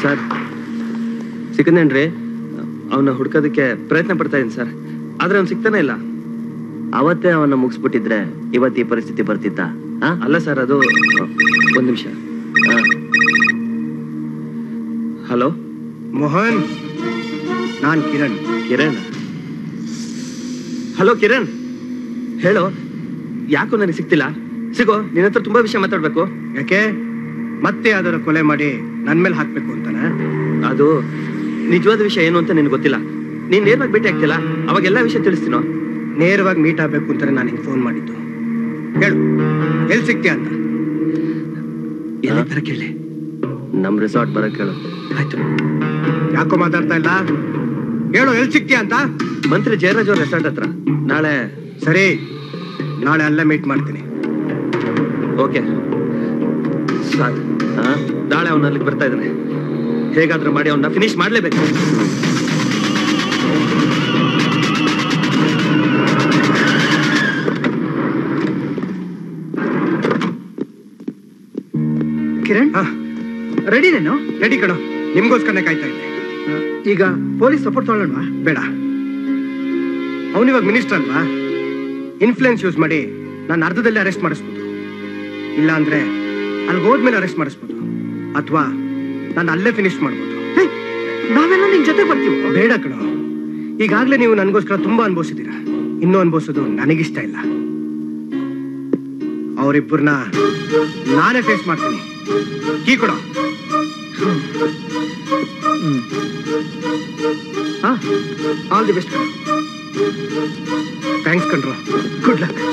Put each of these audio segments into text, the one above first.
Sir ಸಿಕ್ಕಂದೇನ್ರಿ ಅವನ್ನ ಹುಡ್ಕೋದಕ್ಕೆ ಪ್ರಯತ್ನ ಪಡ್ತಾ ಇದ್ದೀನಿ ಸರ್ ಆದ್ರೆ ಅವ್ನು ಸಿಗ್ತಾನೆ ಇಲ್ಲ ಅವತ್ತೇ ಅವನ್ನ ಮುಗಿಸ್ಬಿಟ್ಟಿದ್ರೆ ಇವತ್ತು ಈ ಪರಿಸ್ಥಿತಿ ಬರ್ತಿತ್ತ ಅಲ್ಲ ಸರ್ ಅದು ಒಂದ್ ನಿಮಿಷ ಹಲೋ ಮೋಹನ್ ನಾನ್ ಕಿರಣ್ ಕಿರಣ್ ಹಲೋ ಕಿರಣ್ ಹೇಳು ಯಾಕೋ ನನಗೆ ಸಿಗ್ತಿಲ್ಲ ಸಿಗೋ ನಿನ್ನ ಹತ್ರ ತುಂಬಾ ವಿಷಯ ಮಾತಾಡ್ಬೇಕು ಯಾಕೆ ಮತ್ತೆ ಯಾವ್ದಾರ ಕೊಲೆ ಮಾಡಿ ನನ್ ಮೇಲೆ ಹಾಕ್ಬೇಕು ಅಂತಾನ ಅದು ನಿಜವಾದ ವಿಷಯ ಏನು ಅಂತ ನಿನ್ಗೆ ಗೊತ್ತಿಲ್ಲ ನೀನ್ ನೇರವಾಗಿ ಭೇಟಿ ಆಗ್ತಿಲ್ಲ ಅವಾಗ ಎಲ್ಲಾ ವಿಷಯ ತಿಳಿಸ್ತೀನೋ ನೇರವಾಗಿ ಮೀಟ್ ಆಗ್ಬೇಕು ಅಂತಾನೆ ನಾನು ನಿಂಗೆ ಫೋನ್ ಮಾಡಿದ್ದು ಹೇಳು ಎಲ್ಲಿ ಸಿಗ್ತೀಯ ಅಂತ ಎಲ್ಲಿ ಬರ ಕೇಳಿ ನಮ್ ರೆಸಾರ್ಟ್ ಬರಕ್ ಹೇಳು ಆಯ್ತು ಯಾಕೋ ಮಾತಾಡ್ತಾ ಇಲ್ಲ ಹೇಳು ಎಲ್ಲಿ ಸಿಗ್ತೀಯ ಅಂತ ಮಂತ್ರಿ ಜಯರಾಜ್ ಅವ್ರ ರೆಸಾರ್ಟ್ ಹತ್ರ ನಾಳೆ ಸರಿ ನಾಳೆ ಅಲ್ಲೇ ಮೀಟ್ ಮಾಡ್ತೀನಿ ಓಕೆ ಸಾಕ್ ನಾಳೆ ಅವನ ಅಲ್ಲಿಗೆ ಬರ್ತಾ ಇದ್ದಾನೆ ಹೇಗಾದ್ರೂ ಮಾಡಿ ಅವನ್ನ ಫಿನಿಶ್ ಮಾಡ್ಲೇಬೇಕು ಕಿರಣ್ ರೆಡಿ ನೇನು ರೆಡಿ ಕಣೋ ನಿಮ್ಗೋಸ್ಕರನೇ ಕಾಯ್ತಾ ಇದ್ದೆ ಈಗ ಪೊಲೀಸ್ ಸಪೋರ್ಟ್ ತೊಗೊಳ್ಳೋಣ ಬೇಡ ಅವನಿವಾಗ ಮಿನಿಸ್ಟರ್ ಅಲ್ವಾ ಇನ್ಫ್ಲೂಯೆನ್ಸ್ ಯೂಸ್ ಮಾಡಿ ನಾನು ಅರ್ಧದಲ್ಲಿ ಅರೆಸ್ಟ್ ಮಾಡಿಸ್ಬೋದು ಇಲ್ಲ ಅಂದ್ರೆ ಅಲ್ಲಿಗೆ ಹೋದ್ಮೇಲೆ ಅರೆಸ್ಟ್ ಮಾಡಿಸ್ಬೋದು ಅಥವಾ ನಾನು ಅಲ್ಲೇ ಫಿನಿಶ್ ಮಾಡ್ಬೋದು ನಾವೆಲ್ಲ ನಿನ್ ಜೊತೆ ಬರ್ತೀವಿ ಬೇಡ ಕಣೋ ಈಗಾಗಲೇ ನೀವು ನನಗೋಸ್ಕರ ತುಂಬಾ ಅನುಭವಿಸಿದ್ದೀರಾ ಇನ್ನೂ ಅನುಭವಿಸೋದು ನನಗಿಷ್ಟ ಇಲ್ಲ ಅವರಿಬ್ಬರನ್ನ ನಾನೇ ಫೇಸ್ ಮಾಡ್ತೀನಿ ಕೀ ಕೊಡೋ ಆಲ್ ದಿ ಬೆಸ್ಟ್ ಥ್ಯಾಂಕ್ಸ್ ಕಣ್ರು ಗುಡ್ ಲಕ್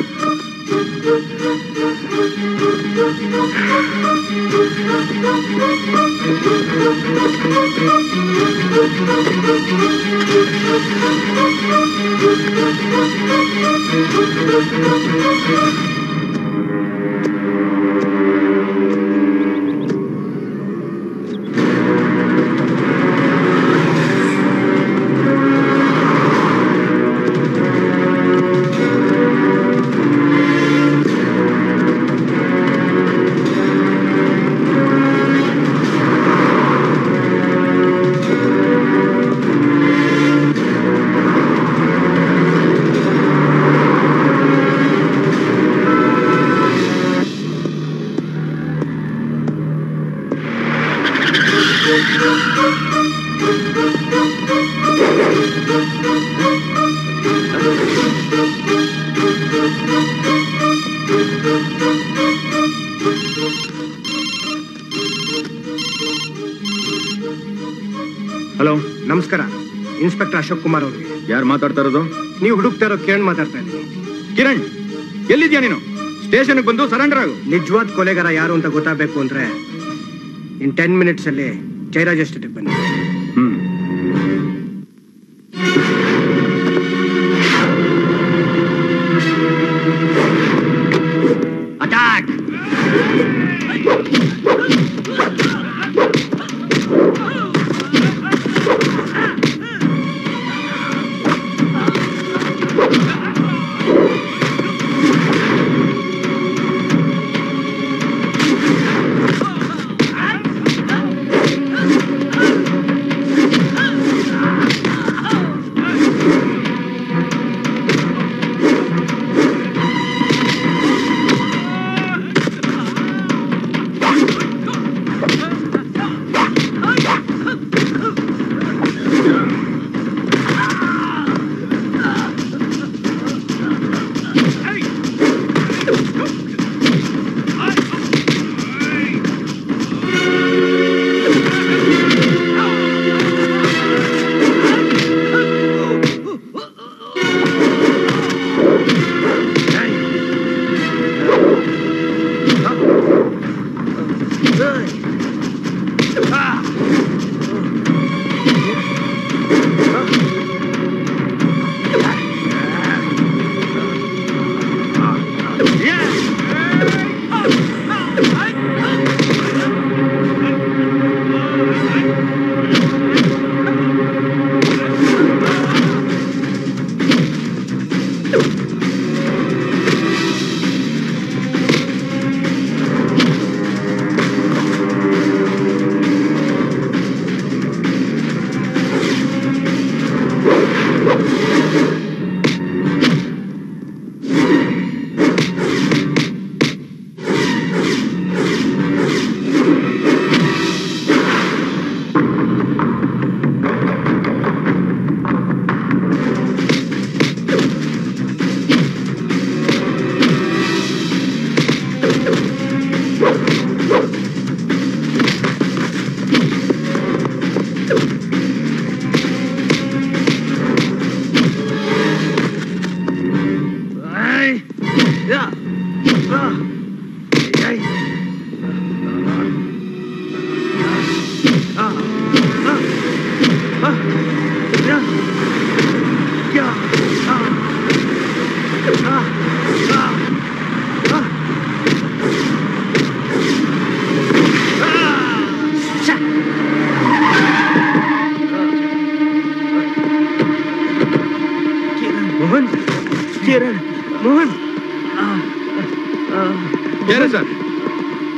ಹಲೋ ನಮಸ್ಕಾರ ಇನ್ಸ್ಪೆಕ್ಟರ್ ಅಶೋಕ್ ಕುಮಾರ್ ಅವ್ರಿಗೆ ಯಾರು ಮಾತಾಡ್ತಾ ಇರೋದು ನೀವು ಹುಡುಕ್ತಾ ಇರೋ ಕಿರಣ್ ಮಾತಾಡ್ತಾ ಇದ್ದೀನಿ ಕಿರಣ್ ಎಲ್ಲಿದ್ಯಾ ನೀನು ಸ್ಟೇಷನ್ಗೆ ಬಂದು ಸರೆಂಡರ್ ಆಗು ನಿಜವಾದ ಕೊಲೆಗಾರ ಯಾರು ಅಂತ ಗೊತ್ತಾಗಬೇಕು ಅಂದ್ರೆ ಇನ್ ಟೆನ್ ಮಿನಿಟ್ಸ್ ಅಲ್ಲಿ ಜಯರಾಜ್ ಎಸ್ಟೇಟ್ಗೆ ಬನ್ನಿ ಹ್ಮ್ ಅಟ್ಯಾಕ್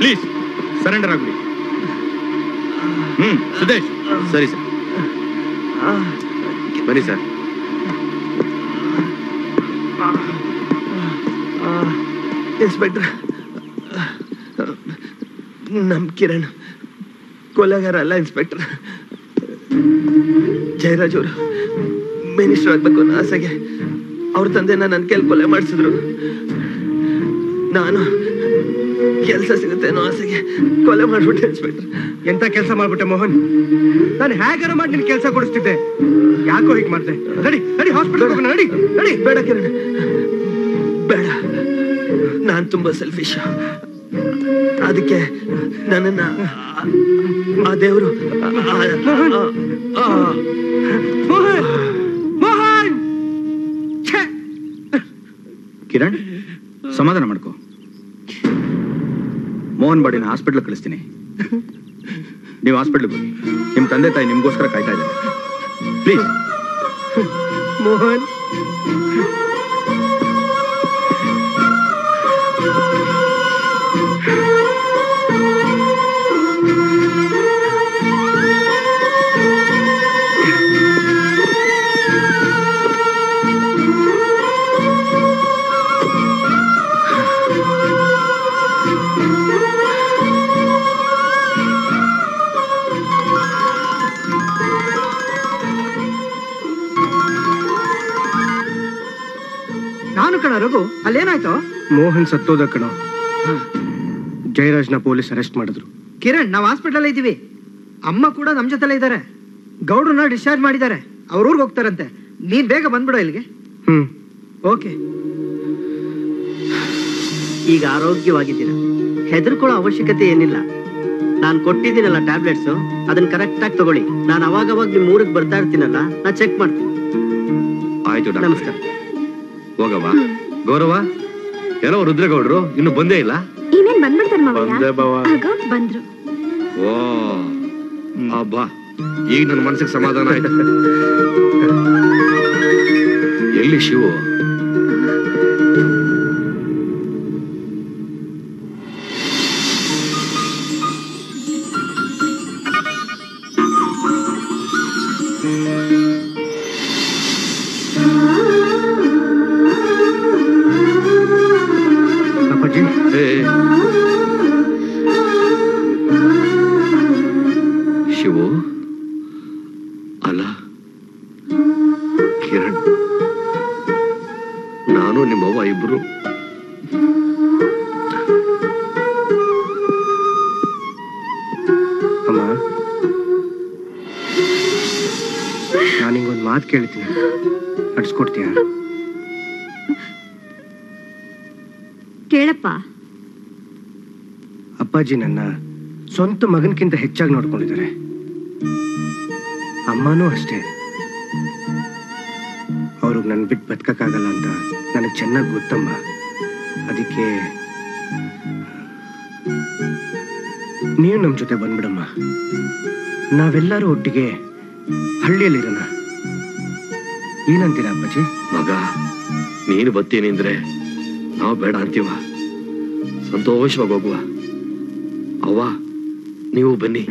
ಪ್ಲೀಸ್ ಸರೆಂಡರ್ ಆಗ್ಬಿಡಿ ಹ್ಮ್ ಸುದೇಶ್ ಸರಿ ಸರ್ ಬನ್ನಿ ಸರ್ ಇನ್ಸ್ಪೆಕ್ಟರ್ ನಮ್ ಕಿರಣ್ ಕೊಲೆಗಾರ ಅಲ್ಲ ಇನ್ಸ್ಪೆಕ್ಟರ್ ಜಯರಾಜ್ ಅವರು ಮಿನಿಸ್ಟರ್ ಆಗ್ಬೇಕು ಅನ್ನೋ ಆಸೆಗೆ ಅವ್ರ ತಂದೆನ ನನ್ನ ಕೈಲಿ ಕೊಲೆ ಮಾಡಿಸಿದ್ರು ನಾನು ಕೆಲಸ ಸಿಗುತ್ತೆ ಅನ್ನೋ ಆಸೆಗೆ ಕೊಲೆ ಮಾಡ್ಬಿಟ್ಟೆ ಇನ್ಸ್ಪೆಕ್ಟರ್ ಎಂತ ಕೆಲಸ ಮಾಡ್ಬಿಟ್ಟೆ ಮೋಹನ್ ನಾನು ಹೇಗಾರ ಮಾಡಿ ನಿನ್ ಕೆಲಸ ಕೊಡಿಸ್ತಿದ್ದೆ ಯಾಕೋ ಹೀಗೆ ಮಾಡ್ದೆ ನಡಿ ನಡಿ ಹಾಸ್ಪಿಟಲ್ ಹೋಗೋಣ ನಡಿ ನಡಿ ಬೇಡ ಕಿರಣ್ ಬೇಡ ನಾನ್ ತುಂಬಾ ಸೆಲ್ಫಿಶ್ ಅದಕ್ಕೆ ನನ್ನನ್ನ ಆ- ಆ ದೇವರು ಮೋಹನ್ ಮೋಹನ್ ಛೇ! ಕಿರಣ್ ಸಮಾಧಾನ ಮಾಡ್ಕೋ ಮೋಹನ್ ಬಾಡಿನ ಹಾಸ್ಪಿಟ್ಲ್ ಕಳಿಸ್ತೀನಿ ನೀವು ಹಾಸ್ಪಿಟ್ಲ್ಗೆ ಹೋಗಿ ನಿಮ್ಮ ತಂದೆ ತಾಯಿ ನಿಮ್ಗೋಸ್ಕರ ಕಾಯ್ತಾ ಇದ್ದಾರೆ ಪ್ಲೀಸ್ ಮೋಹನ್ ನಾನು ಕಣ ರಘು ಅಲ್ಲೇನಾಯ್ತು ಮೋಹನ್ ಸತ್ತೋದ ಕಣೋ ಜಯರಾಜ್ನ ಪೊಲೀಸ್ ಅರೆಸ್ಟ್ ಮಾಡಿದ್ರು ಕಿರಣ್ ನಾವು ಹಾಸ್ಪಿಟಲ್ ಇದ್ದೀವಿ ಅಮ್ಮ ಕೂಡ ನಮ್ ಜೊತೆಲೇ ಇದ್ದಾರೆ ಗೌಡ್ರನ್ನ ಡಿಸ್ಚಾರ್ಜ್ ಮಾಡಿದ್ದಾರೆ ಅವ್ರ ಊರಿಗೆ ಹೋಗ್ತಾರಂತೆ ನೀನ್ ಬೇಗ ಬಂದ್ಬಿಡು ಇಲ್ಲಿಗೆ ಹ್ಮ್ ಓಕೆ ಈಗ ಆರೋಗ್ಯವಾಗಿದ್ದೀರ ಹೆದರ್ಕೊಳ್ಳೋ ಅವಶ್ಯಕತೆ ಏನಿಲ್ಲ ನಾನು ಕೊಟ್ಟಿದ್ದೀನಲ್ಲ ಟ್ಯಾಬ್ಲೆಟ್ಸ್ ಅದನ್ನ ಕರೆಕ್ಟ್ ಆಗಿ ತಗೊಳ್ಳಿ ನಾನು ಅವಾಗ ಅವಾಗ ನಿಮ್ ಊರಿಗೆ ಬರ್ತಾ ಇರ್ತೀನಲ್ಲ ನಾ ಚೆಕ್ ಮಾಡ್ತೀನಿ ಆಯ್ತು ಡಾಕ್ಟ್ರೆ. ನಮಸ್ಕಾರ ಹೋಗವ್ವ ಗೌರವ ಏನೋ ರುದ್ರೇಗೌಡ್ರು ಇನ್ನು ಬಂದೇ ಇಲ್ಲ ಇನ್ನೇನ್ ಬಂದ್ಬಿಡ್ತಾರ ಬಂದೆ ಬಾವ. ಆಗ ಬಂದ್ರು ಓ ಅಬ್ಬಾ ಈಗ ನನ್ನ ಮನಸ್ಸಿಗೆ ಸಮಾಧಾನ ಆಯ್ತು ಎಲ್ಲಿ ಶಿವು ಅಪ್ಪಾಜಿ ಏ ಶಿವು ಅಲ್ಲ ಕಿರಣ್ ನಾನು ನಿಮ್ಮವ್ವ ಇಬ್ರು ಅಮ್ಮ ನಾನು ಹಿಂಗೊಂದು ಮಾತು ಕೇಳ್ತೀನಿ ನಡ್ಸ್ಕೊಡ್ತೀಯ ಕೇಳಪ್ಪ ಅಪ್ಪಾಜಿ ನನ್ನ ಸ್ವಂತ ಮಗನ್ಕಿಂತ ಹೆಚ್ಚಾಗಿ ನೋಡ್ಕೊಂಡಿದ್ದಾರೆ ಅಮ್ಮನೂ ಅಷ್ಟೇ ಅವ್ರಿಗೆ ನನ್ ಬಿಟ್ಟು ಬದುಕಕ್ಕಾಗಲ್ಲ ಅಂತ ನನಗೆ ಚೆನ್ನಾಗಿ ಗೊತ್ತಮ್ಮ ಅದಕ್ಕೆ ನೀವು ನಮ್ಮ ಜೊತೆ ಬಂದ್ಬಿಡಮ್ಮ ನಾವೆಲ್ಲರೂ ಒಟ್ಟಿಗೆ ಹಳ್ಳಿಯಲ್ಲಿರೋಣ ಏನಂತೀರಾ ಅಪ್ಪಾಜಿ ಮಗ ನೀನು ಬತ್ತೀನಿ ಅಂದ್ರೆ ನಾವು ಬೇಡ ಅಂತೀವ ಸಂತೋಷವಾಗಿ ಹೋಗುವ ಅವ್ವ ನೀವು ಬನ್ನಿ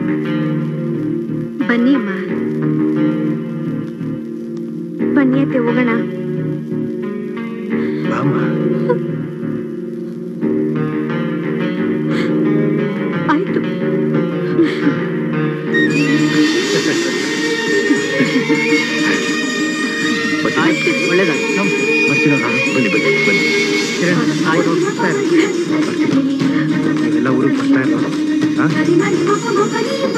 ಬನ್ನಿ ಅಮ್ಮ ಬನ್ನಿ ಅತ್ತೆ ಹೋಗೋಣ ಬಾಮ್ಮ ಆಯ್ತು ಆಯ್ತು ಒಳ್ಳೇದಾಗಿ ಬರ್ತೀರಾ ನಾನು ಬನ್ನಿ ಬನ್ನಿ ಬನ್ನಿ ಆಯ್ತು ನೀವೆಲ್ಲ ಊರಿಗೆ ಬರ್ತಾ ಇರೋ ಹಾ